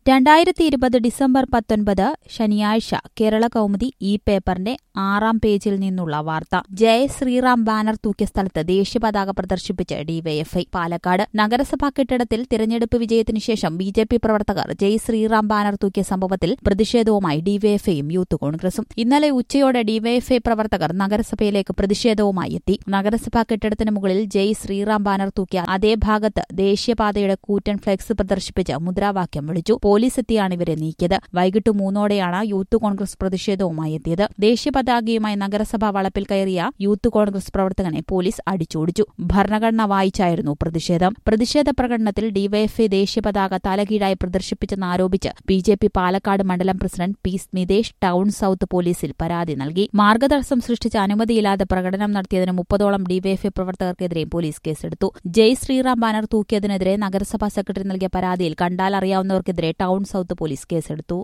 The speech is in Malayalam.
രണ്ടായിരത്തി ഇരുപത് ഡിസംബർ പത്തൊൻപത് ശനിയാഴ്ച കേരള കൗമുദി ഈ പേപ്പറിന്റെ ആറാം പേജിൽ നിന്നുള്ള വാർത്ത ജയ ശ്രീറാം ബാനർ തൂക്കിയ സ്ഥലത്ത് ദേശീയപതാക പ്രദർശിപ്പിച്ച് ഡിവൈഎഫ്ഐ പാലക്കാട് നഗരസഭാ കെട്ടിടത്തിൽ തിരഞ്ഞെടുപ്പ് വിജയത്തിനു ശേഷം ബി ജെ പി പ്രവർത്തകർ ജയ് ശ്രീറാം ബാനർ തൂക്കിയ സംഭവത്തിൽ പ്രതിഷേധവുമായി ഡിവൈഎഫ്ഐയും യൂത്ത് കോൺഗ്രസും ഇന്നലെ ഉച്ചയോടെ ഡിവൈഎഫ്ഐ പ്രവർത്തകർ നഗരസഭയിലേക്ക് പ്രതിഷേധവുമായി എത്തി നഗരസഭാ കെട്ടിടത്തിന് മുകളിൽ ജയ് ശ്രീറാം ബാനർ തൂക്കിയ അതേ ഭാഗത്ത് ദേശീയപാതയുടെ കൂറ്റൻ ഫ്ലെക്സ് പ്രദർശിപ്പിച്ച് മുദ്രാവാക്യം വിളിച്ചു പോലീസ് എത്തിയാണ് ഇവരെ നീക്കിയത് വൈകിട്ട് മൂന്നോടെയാണ് യൂത്ത് കോൺഗ്രസ് പ്രതിഷേധവുമായി എത്തിയത് ദേശീയ പതാകയുമായി നഗരസഭാ വളപ്പിൽ കയറിയ യൂത്ത് കോൺഗ്രസ് പ്രവർത്തകനെ പോലീസ് അടിച്ചോടിച്ചു ഭരണഘടന വായിച്ചായിരുന്നു പ്രതിഷേധം പ്രതിഷേധ പ്രകടനത്തിൽ ഡിവൈഎഫ്ഐ ദേശീയ പതാക തലകീഴായി പ്രദർശിപ്പിച്ചെന്നാരോപിച്ച് ബി ജെ പി പാലക്കാട് മണ്ഡലം president P Smithesh town south പോലീസിൽ പരാതി നൽകി മാർഗതടസ്സം സൃഷ്ടിച്ച അനുമതിയില്ലാതെ പ്രകടനം നടത്തിയതിന് മുപ്പതോളം ഡിവൈഎഫ്ഐ പ്രവർത്തകർക്കെതിരെയും പോലീസ് കേസെടുത്തു ജയ് ശ്രീറാം ബാനർ തൂക്കിയതിനെതിരെ നഗരസഭാ സെക്രട്ടറി നൽകിയ പരാതിയിൽ കണ്ടാൽ അറിയാവുന്നവർക്കെതിരെ ടൌൺ സൌത്ത് പോലീസ് കേസെടുത്തു